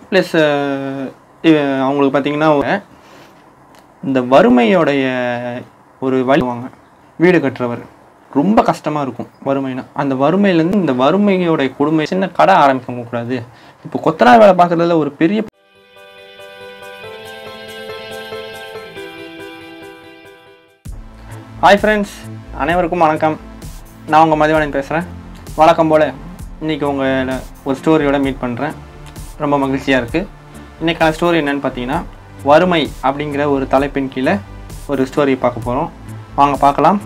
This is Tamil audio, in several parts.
ப்ளஸ் அவங்களுக்கு பார்த்தீங்கன்னா இந்த வறுமையோடைய ஒரு வழி வாங்க வீடு கட்டுறவர் ரொம்ப கஷ்டமாக இருக்கும் வறுமைனா அந்த வறுமையிலேருந்து இந்த வறுமையோடைய கொடுமை சின்ன கடை ஆரம்பிக்க கூடாது இப்போ கொத்தனார் வேலை பார்க்குறதுல ஒரு பெரிய ஹாய் ஃப்ரெண்ட்ஸ் அனைவருக்கும் வணக்கம் நான் உங்கள் மதிவானன் பேசுகிறேன் வழக்கம் போல் இன்றைக்கி உங்களை ஒரு ஸ்டோரியோட மீட் பண்ணுறேன் ரொம்ப மகிழ்ச்சியாக இருக்குது இன்றைக்கான ஸ்டோரி என்னன்னு பார்த்தீங்கன்னா வறுமை அப்படிங்கிற ஒரு தலைப்பின் கீழே ஒரு ஸ்டோரி பார்க்க போகிறோம் வாங்க பார்க்கலாம்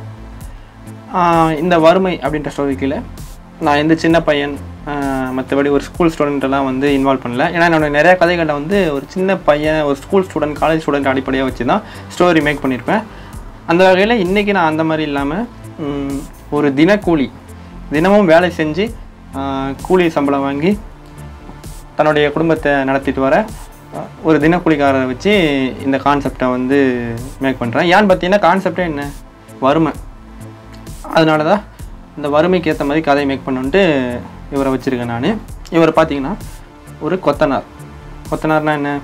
ஆஹ் இந்த வறுமை அப்படின்ற ஸ்டோரி கீழே நான் எந்த சின்ன பையன் மற்றபடி ஒரு ஸ்கூல் ஸ்டூடெண்ட்டெல்லாம் வந்து இன்வால்வ் பண்ணல ஏன்னா என்னோட நிறைய கதைகளில் வந்து ஒரு சின்ன பையன் ஒரு ஸ்கூல் ஸ்டூடெண்ட் காலேஜ் ஸ்டூடெண்ட் அடிப்படையாக வச்சு தான் ஸ்டோரி மேக் பண்ணியிருப்பேன் அந்த வகையில் இன்றைக்கி நான் அந்த மாதிரி இல்லாமல் ம், ஒரு தினக்கூலி தினமும் வேலை செஞ்சு ஆஹ், கூலி சம்பளம் வாங்கி தன்னுடைய குடும்பத்தை நடத்திட்டு வர அஹ், ஒரு தினக்கூலிக்காரரை வச்சு இந்த கான்செப்டை வந்து மேக் பண்ணுறேன் ஏன்னு பார்த்தீங்கன்னா கான்செப்டே என்ன வறுமை அதனால தான் இந்த வறுமைக்கு ஏற்ற மாதிரி கதையை மேக் பண்ணுன்ட்டு இவரை வச்சுருக்கேன் நான் இவர் பார்த்தீங்கன்னா ஒரு கொத்தனார் கொத்தனார்னா என்ன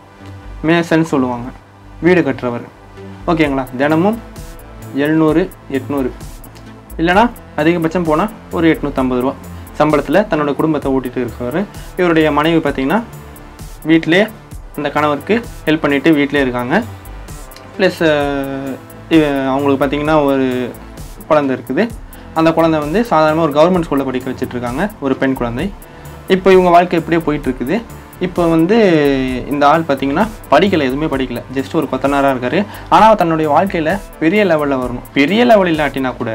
மேசன் சொல்லுவாங்க வீடு கட்டுறவர் ஓகேங்களா தினமும் எழுநூறு எட்நூறு இல்லைனா அதிகபட்சம் போனால் ஒரு எட்நூற்றம்பது ரூபா சம்பளத்தில் தன்னோட குடும்பத்தை ஓட்டிகிட்டு இருக்கிறவர் இவருடைய மனைவி பார்த்தீங்கன்னா வீட்டிலே அந்த கணவருக்கு ஹெல்ப் பண்ணிவிட்டு வீட்டிலே இருக்காங்க ப்ளஸ் அவங்களுக்கு பார்த்தீங்கன்னா ஒரு குழந்தை இருக்குது அந்த குழந்தை வந்து சாதாரணமாக ஒரு கவர்மெண்ட் ஸ்கூலில் படிக்க வச்சுட்டு இருக்காங்க ஒரு பெண் குழந்தை இப்போ இவங்க வாழ்க்கை எப்படியே போயிட்டு இருக்குது இப்போ வந்து இந்த ஆள் பார்த்தீங்கன்னா படிக்கலை எதுவுமே படிக்கல ஜஸ்ட் ஒரு கொத்தனாராக இருக்காரு ஆனால் தன்னுடைய வாழ்க்கையில் பெரிய லெவலில் வரணும் பெரிய லெவல் இல்லாட்டினா கூட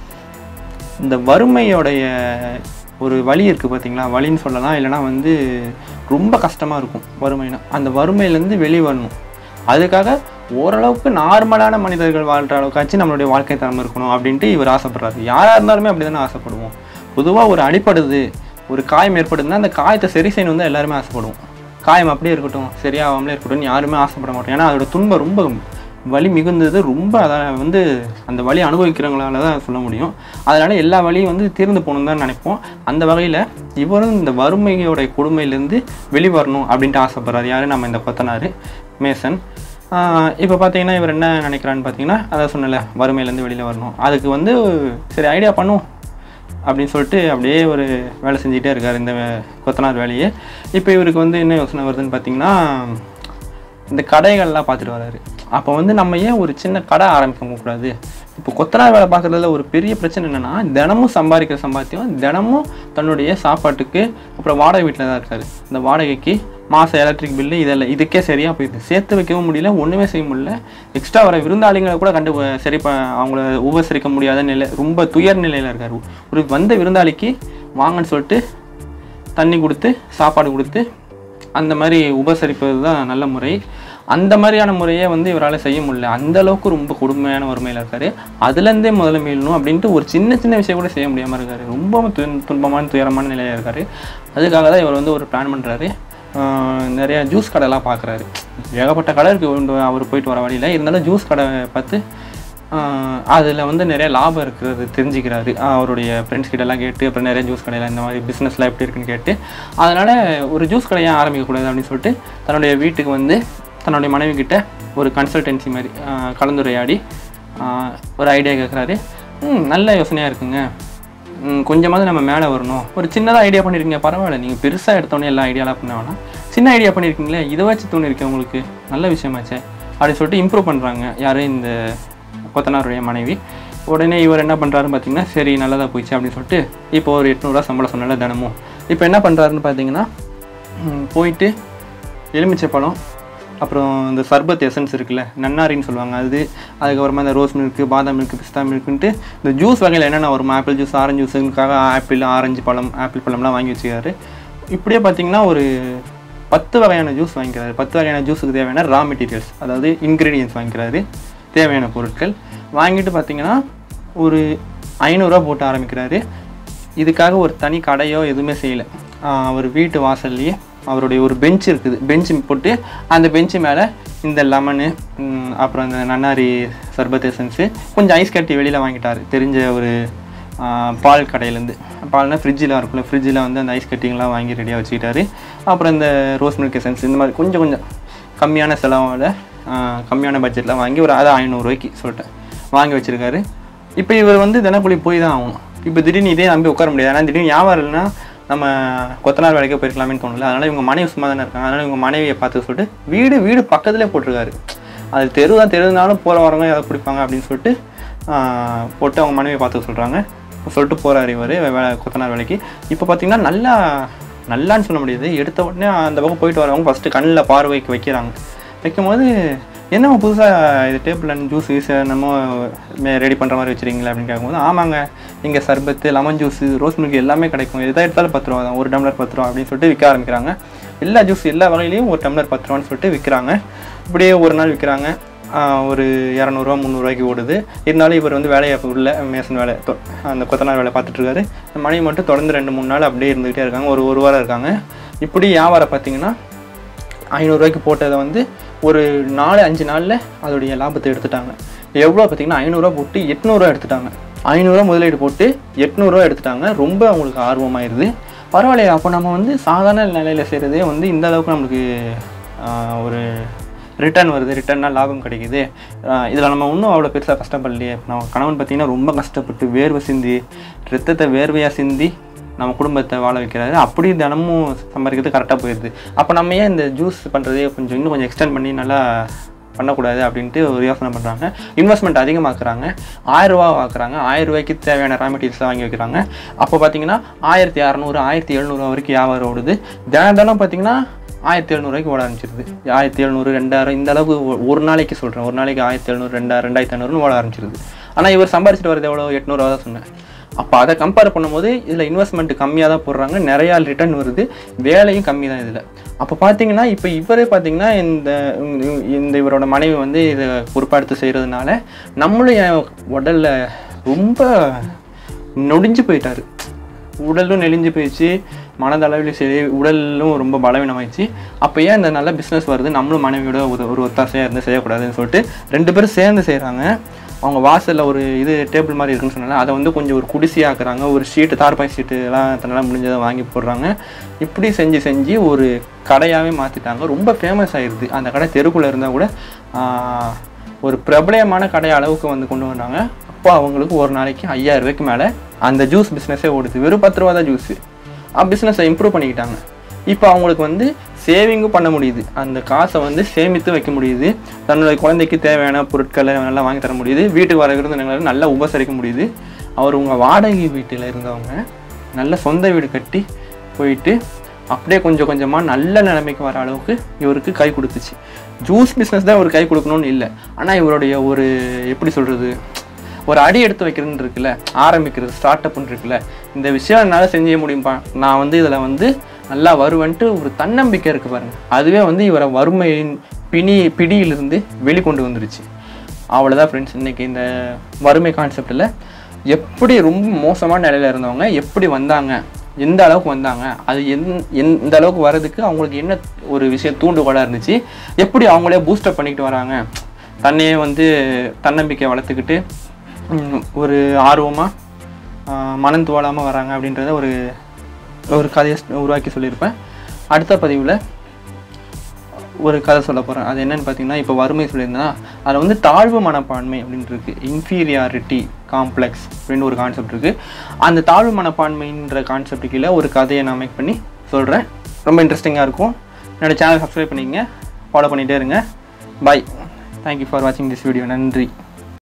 இந்த வறுமையோடைய ஒரு வழி இருக்குது பார்த்தீங்களா வழின்னு சொல்லலாம் இல்லைனா வந்து ரொம்ப கஷ்டமாக இருக்கும் வறுமைனா அந்த வறுமையிலேருந்து வெளியே வரணும் அதுக்காக ஓரளவுக்கு நார்மலான மனிதர்கள் வாழ்கிற அளவுக்காச்சும் நம்மளுடைய வாழ்க்கை தரம் இருக்கணும் அப்படின்ட்டு இவர் ஆசைப்படுறாரு யாராக இருந்தாலுமே அப்படி தானே ஆசைப்படுவோம் பொதுவாக ஒரு அடிப்படுது ஒரு காயம் ஏற்படுதுன்னா அந்த காயத்தை சரி செய்யணும் தான் எல்லாருமே ஆசைப்படுவோம் காயம் அப்படியே இருக்கட்டும் சரியாகாமலே இருக்கட்டும் யாருமே ஆசைப்பட மாட்டோம் ஏன்னா அதோட துன்பம் ரொம்ப வலி மிகுந்தது ரொம்ப அதை வந்து அந்த வலி அனுபவிக்கிறவங்களால தான் சொல்ல முடியும் அதனால் எல்லா வலியும் வந்து தீர்ந்து போகணும் தான் நினைப்போம் அந்த வகையில் இவரும் இந்த வறுமையோட கொடுமையிலேருந்து வெளிவரணும் அப்படின்ட்டு ஆசைப்படுறாரு யார் நம்ம இந்த கொத்தனார் மேசன் இப்போ பார்த்தீங்கன்னா இவர் என்ன நினைக்கிறான்னு பார்த்தீங்கன்னா அதான் சொன்னல வறுமையிலேருந்து வெளியில் வரணும் அதுக்கு வந்து சரி ஐடியா பண்ணுவோம் அப்படின்னு சொல்லிட்டு அப்படியே ஒரு வேலை செஞ்சுக்கிட்டே இருக்கார் இந்த கொத்தனார் வேலையை இப்போ இவருக்கு வந்து என்ன யோசனை வருதுன்னு பார்த்தீங்கன்னா இந்த கடைகள்லாம் பார்த்துட்டு வராரு அப்போ வந்து நம்ம ஏன் ஒரு சின்ன கடை ஆரம்பிக்க கூடாது இப்போ கொத்தனார் வேலை பார்க்குறதுல ஒரு பெரிய பிரச்சனை என்னென்னா தினமும் சம்பாதிக்கிற சம்பாத்தியம் தினமும் தன்னுடைய சாப்பாட்டுக்கு அப்புறம் வாடகை வீட்டில் தான் இருக்காரு இந்த வாடகைக்கு மாதம் எலக்ட்ரிக் பில்லு இதெல்லாம் இதுக்கே சரியாக போயிடுது சேர்த்து வைக்கவும் முடியல ஒன்றுமே செய்ய முடியல எக்ஸ்ட்ரா வர விருந்தாளிங்களை கூட கண்டு சரி ப அவங்கள உபசரிக்க முடியாத நிலை ரொம்ப துயர் நிலையில் இருக்காரு ஒரு வந்த விருந்தாளிக்கு வாங்கன்னு சொல்லிட்டு தண்ணி கொடுத்து சாப்பாடு கொடுத்து அந்த மாதிரி உபசரிப்பது தான் நல்ல முறை அந்த மாதிரியான முறையை வந்து இவரால் செய்ய முடியல அந்த அளவுக்கு ரொம்ப கொடுமையான வறுமையில் இருக்காரு அதுலேருந்தே முதல்ல மீளணும் அப்படின்ட்டு ஒரு சின்ன சின்ன விஷயம் கூட செய்ய முடியாமல் இருக்காரு ரொம்ப துன் துன்பமான துயரமான நிலையில் இருக்காரு அதுக்காக தான் இவர் வந்து ஒரு பிளான் பண்ணுறாரு நிறைய ஜூஸ் கடைலாம் பார்க்குறாரு ஏகப்பட்ட கடை இருக்குது அவர் போயிட்டு வர வழியில் இருந்தாலும் ஜூஸ் கடை பார்த்து அதில் வந்து நிறைய லாபம் இருக்கிறது தெரிஞ்சுக்கிறாரு ஆஹ் அவருடைய ஃப்ரெண்ட்ஸ் கிட்டலாம் கேட்டு அப்புறம் நிறைய ஜூஸ் கடையில் இந்த மாதிரி பிஸ்னஸ்லாம் எப்படி இருக்குன்னு கேட்டு அதனால் ஒரு ஜூஸ் கடையை ஆரம்பிக்கக்கூடாது அப்படின்னு சொல்லிட்டு தன்னுடைய வீட்டுக்கு வந்து தன்னுடைய மனைவி கிட்ட ஒரு கன்சல்டன்சி மாதிரி ஆஹ் கலந்துரையாடி ஆஹ் ஒரு ஐடியா கேட்குறாரு ம் நல்ல யோசனையாக இருக்குங்க ம், கொஞ்சமாவது நம்ம மேலே வரணும் ஒரு சின்னதாக ஐடியா பண்ணியிருக்கீங்க பரவாயில்ல நீங்கள் பெருசாக எடுத்தோன்னே எல்லா ஐடியாலாம் பண்ண வேணாம் சின்ன ஐடியா பண்ணியிருக்கீங்களே இதை வச்சு தோணிருக்கேன் உங்களுக்கு நல்ல விஷயமாச்சே அப்படின்னு சொல்லிட்டு இம்ப்ரூவ் பண்ணுறாங்க யாரும் இந்த கொத்தனாருடைய மனைவி உடனே இவர் என்ன பண்ணுறாருன்னு பார்த்தீங்கன்னா சரி நல்லதாக போயிடுச்சு அப்படின்னு சொல்லிட்டு இப்போ ஒரு எட்நூறுரூவா சம்பளம் சொன்னால தினமும் இப்போ என்ன பண்ணுறாருன்னு பார்த்தீங்கன்னா ம், போயிட்டு எலுமிச்சை பழம் அப்புறம் இந்த சர்பத் எசன்ஸ் இருக்குல்ல நன்னாரின்னு சொல்லுவாங்க அது அதுக்கப்புறமா இந்த rose milk badam milk pista மில்க்குன்ட்டு இந்த ஜூஸ் வகையில் என்னென்ன வரும் ஆப்பிள் ஜூஸ் ஆரஞ்சு ஜூஸுக்காக ஆப்பிள் ஆரஞ்சு பழம் ஆப்பிள் பழம்லாம் வாங்கி வச்சுக்காரு இப்படியே பார்த்தீங்கன்னா ஒரு பத்து வகையான ஜூஸ் வாங்கிக்கிறாரு பத்து வகையான ஜூஸுக்கு தேவையான ரா மெட்டீரியல்ஸ் அதாவது இன்க்ரீடியன்ஸ் வாங்கிக்கிறாரு தேவையான பொருட்கள் வாங்கிட்டு பார்த்தீங்கன்னா ஒரு ஐநூறுரூவா போட்டு ஆரம்பிக்கிறாரு இதுக்காக ஒரு தனி கடையோ எதுவுமே செய்யலை அவர் வீட்டு வாசல்லையே அவருடைய ஒரு பெஞ்ச் இருக்குது பெஞ்ச் போட்டு அந்த பெஞ்சு மேலே இந்த லெமனு அப்புறம் இந்த நன்னாரி சர்பத் எசன்ஸு கொஞ்சம் ஐஸ் கட்டி வெளியில் வாங்கிட்டார் தெரிஞ்ச ஒரு ஆஹ், பால் கடையிலேருந்து பால்னா ஃப்ரிட்ஜில் இருக்கும்ல ஃப்ரிட்ஜில் வந்து அந்த ஐஸ் கட்டிங்லாம் வாங்கி ரெடியாக வச்சுக்கிட்டாரு அப்புறம் இந்த ரோஸ் மில்க் எசன்ஸ் இந்த மாதிரி கொஞ்சம் கொஞ்சம் கம்மியான செலவோட ஆஹ், கம்மியான பட்ஜெட்டில் வாங்கி ஒரு அது ஐநூறுரூவாய்க்கு சொல்லிட்டேன் வாங்கி வச்சுருக்காரு இப்போ இவர் வந்து தினக்கூலி போய் தான் ஆகணும் இப்போ திடீர்னு இதே நம்பி உட்கார முடியாது ஏன்னா திடீர்னு வியாபாரம் இல்லைன்னா நம்ம கொத்தனார் வேலைக்கே போயிருக்கலாமேன்னு தோணல அதனால் இவங்க மனைவி சும்மா தானே இருக்காங்க அதனால் இவங்க மனைவியை பார்த்து சொல்லிட்டு வீடு வீடு பக்கத்துலேயே போட்டிருக்காரு அது தெரு தான் தெருனாலும் போகிற வரவங்க ஏதாவது பிடிப்பாங்க அப்படின்னு சொல்லிட்டு ஆஹ், போட்டு அவங்க மனைவியை பார்த்து சொல்கிறாங்க சொல்லிட்டு போகிறாரு இவர் வேலை கொத்தனார் வேலைக்கு இப்போ பார்த்தீங்கன்னா நல்லா நல்லான்னு சொல்ல முடியாது எடுத்த உடனே அந்த பக்கம் போயிட்டு வரவங்க ஃபஸ்ட்டு கண்ணில் பார்வைக்கு வைக்கிறாங்க வைக்கும்போது என்னம்மா புதுசாக இது டேபிள் அண்ட் ஜூஸ் கீஸ் என்னமோ ரெடி பண்ணுற மாதிரி வச்சுருக்கீங்களா அப்படின்னு கேட்கும்போது ஆமாங்க இங்கே சர்பத்து லெமன் ஜூஸ் ரோஸ் மில்க் எல்லாமே கிடைக்கும் எதாக எடுத்தாலும் பத்து ரூபா தான் ஒரு டம்ளர் பத்து ரூபா அப்படின்னு சொல்லிட்டு விற்க ஆரம்பிக்கிறாங்க எல்லா ஜூஸ் எல்லா வகையிலையும் ஒரு டம்ளர் பத்து ரூபான்னு சொல்லிட்டு விற்கிறாங்க இப்படியே ஒரு நாள் விற்கிறாங்க ஒரு இரநூறுவா முந்நூறுவாய்க்கு ஓடுது இருந்தாலும் இவர் வந்து வேலையை உள்ள மேசன் வேலை தொ- அந்த கொத்தனார் வேலை பார்த்துட்ருக்காரு மணி மட்டும் தொடர்ந்து ரெண்டு மூணு நாள் அப்படியே இருந்துகிட்டே இருக்காங்க ஒரு ஒரு வாரம் இருக்காங்க இப்படி வியாபாரம் பார்த்தீங்கன்னா ஐநூறுரூவாய்க்கு போட்டதை வந்து ஒரு நாலு அஞ்சு நாளில் அதோடைய லாபத்தை எடுத்துட்டாங்க எவ்வளோ பார்த்தீங்கன்னா ஐநூறுரூவா போட்டு எட்நூறுவா எடுத்துட்டாங்க ஐநூறுரூவா முதலீடு போட்டு எட்நூறுரூவா எடுத்துட்டாங்க ரொம்ப அவங்களுக்கு ஆர்வமாயிருது பரவாயில்லையே அப்போ நம்ம வந்து சாதாரண நிலையில் செய்கிறதே வந்து இந்த அளவுக்கு நம்மளுக்கு ஆஹ், ஒரு ரிட்டர்ன் வருது ரிட்டர்னா லாபம் கிடைக்குது இதில் நம்ம இன்னும் அவ்வளோ பெருசாக கஷ்டப்படலையே நம்ம கணவன் பார்த்தீங்கன்னா ரொம்ப கஷ்டப்பட்டு வேர்வை சிந்தி ரத்தத்தை வேர்வையாக சிந்தி நம்ம குடும்பத்தை வாழ வைக்கிறாரு அப்படி தினமும் சம்பாதிக்கிறது கரெக்டாக போயிடுது அப்போ நம்ம ஏன் இந்த ஜூஸ் பண்ணுறதே கொஞ்சம் இன்னும் கொஞ்சம் எக்ஸ்டெண்ட் பண்ணி நல்லா பண்ணக்கூடாது அப்படின்ட்டு ஒரு யோசனை பண்ணுறாங்க இன்வெஸ்ட்மெண்ட் அதிகமாக்குறாங்க ஆயிரம் ரூபா ஆக்குறாங்க ஆயிரம் ரூபாய்க்கு தேவையான ரா மெட்டீரியல்ஸ் வாங்கி வைக்கிறாங்க அப்போ பார்த்தீங்கன்னா ஆயிரத்தி அறநூறு ஆயிரத்தி எழுநூறு வரைக்கும் வியாபாரம் ஓடுது தினம் தினம் பார்த்தீங்கன்னா ஆயிரத்தி எழுநூறுவாய்க்கு ஓட ஆரம்பிச்சிருது ஆயிரத்தி எழுநூறு ரெண்டாயிரம் இந்த அளவுக்கு ஒ- ஒரு நாளைக்கு சொல்கிறேன் ஒரு நாளைக்கு ஆயிரத்தி எழுநூறு ரெண்டாயிரம் ரெண்டாயிரத்தி ஐநூறுன்னு ஓட ஆரம்பிச்சிருது ஆனால் இவர் சம்பாரிச்சிட்டு வரது எவ்வளோ எட்நூறுவா தான் சொன்னேன் அப்போ அதை கம்பேர் பண்ணும்போது இதில் இன்வெஸ்ட்மெண்ட் கம்மியாக தான் போடுறாங்க நிறையா ரிட்டர்ன் வருது வேலையும் கம்மி தான் இதில் அப்போ பார்த்தீங்கன்னா இப்போ இவரே பார்த்தீங்கன்னா இந்த இந்த- இந்த இவரோட மனைவி வந்து இதை பொறுப்பாடுத்து செய்கிறதுனால நம்மளும் என் உடலில் ரொம்ப நொடிஞ்சு போயிட்டாரு உடலும் நெளிஞ்சு போயிடுச்சு மனதளவிலும் சரி உடலும் ரொம்ப பலவீனமாயிடுச்சு அப்போ ஏன் இந்த நல்ல பிஸ்னஸ் வருது நம்மளும் மனைவியோட ஒரு ஒரு ஒத்தாசையாக இருந்து செய்யக்கூடாதுன்னு சொல்லிட்டு ரெண்டு பேரும் சேர்ந்து செய்கிறாங்க அவங்க வாசலில் ஒரு இது டேபிள் மாதிரி இருக்குன்னு சொன்னால அதை வந்து கொஞ்சம் ஒரு குடிசையாக்குறாங்க ஒரு ஷீட்டு தார்பாய் ஷீட்டு எல்லாம் தன்னால் முடிஞ்சதை வாங்கி போடுறாங்க இப்படி செஞ்சு செஞ்சு ஒரு கடையாகவே மாற்றிட்டாங்க ரொம்ப ஃபேமஸ் ஆயிடுது அந்த கடை தெருக்குள்ளே இருந்தால் கூட ஆஹ், ஒரு பிரபலயமான கடை அளவுக்கு வந்து கொண்டு வந்தாங்க அப்போ அவங்களுக்கு ஒரு நாளைக்கு ஐயாயிரம் ரூபாய்க்கு மேலே அந்த ஜூஸ் பிஸ்னஸே ஓடுது வெறும் பத்து ரூபா தான் ஜூஸு பிஸ்னஸை இம்ப்ரூவ் பண்ணிக்கிட்டாங்க இப்போ அவங்களுக்கு வந்து சேவிங்கும் பண்ண முடியுது அந்த காசை வந்து சேமித்து வைக்க முடியுது தன்னுடைய குழந்தைக்கு தேவையான பொருட்களை நல்லா வாங்கி தர முடியுது வீட்டுக்கு வர விருந்தினர்களை நல்லா உபசரிக்க முடியுது அவர் உங்கள் வாடகை வீட்டில் இருந்தவங்க நல்ல சொந்த வீடு கட்டி போயிட்டு அப்படியே கொஞ்சம் கொஞ்சமாக நல்ல நிலைமைக்கு வர அளவுக்கு இவருக்கு கை கொடுத்துச்சு ஜூஸ் பிஸ்னஸ் தான் இவர் கை கொடுக்கணும்னு இல்லை ஆனால் இவருடைய ஒரு எப்படி சொல்கிறது ஒரு அடி எடுத்து வைக்கிறதுன்னு இருக்குல்ல ஆரம்பிக்கிறது ஸ்டார்ட் அப்னு இருக்குல்ல இந்த விஷயம் என்னால் செஞ்சே முடியும்பா நான் வந்து இதில் வந்து நல்லா வருவேன்ட்டு ஒரு தன்னம்பிக்கை இருக்கு பாருங்க அதுவே வந்து இவரை வறுமையின் பிணி பிடியிலிருந்து வெளிக்கொண்டு வந்துருச்சு அவ்வளோதான் ஃப்ரெண்ட்ஸ் இன்னைக்கு இந்த வறுமை கான்செப்டில் எப்படி ரொம்ப மோசமான நிலையில இருந்தவங்க எப்படி வந்தாங்க எந்த அளவுக்கு வந்தாங்க அது எந் எந்த அளவுக்கு வர்றதுக்கு அவங்களுக்கு என்ன ஒரு விஷயம் தூண்டுகோலாக இருந்துச்சு எப்படி அவங்களே பூஸ்டப் பண்ணிக்கிட்டு வராங்க தன்னையே வந்து தன்னம்பிக்கை வளர்த்துக்கிட்டு ம், ஒரு ஆர்வமாக மனம் துவாலாமல் வராங்க அப்படின்றத ஒரு ஒரு கதையை ஸ்- உருவாக்கி சொல்லியிருப்பேன் அடுத்த பதிவில் ஒரு கதை சொல்ல போகிறேன் அது என்னன்னு பார்த்தீங்கன்னா இப்போ வறுமை சொல்லியிருந்தேன்னா அதில் வந்து தாழ்வு மனப்பான்மை அப்படின்ட்டு இருக்கு இன்ஃபீரியாரிட்டி காம்ப்ளெக்ஸ் அப்படின்னு ஒரு கான்செப்ட் இருக்குது அந்த தாழ்வு மனப்பான்மைன்ற கான்செப்ட் கீழே ஒரு கதையை நான் மேக் பண்ணி சொல்கிறேன் ரொம்ப இன்ட்ரெஸ்டிங்காக இருக்கும் என்னோட சேனல் சப்ஸ்கிரைப் பண்ணிக்கங்க ஃபாலோ பண்ணிகிட்டே இருங்க பாய் தேங்க்யூ ஃபார் வாட்சிங் திஸ் வீடியோ நன்றி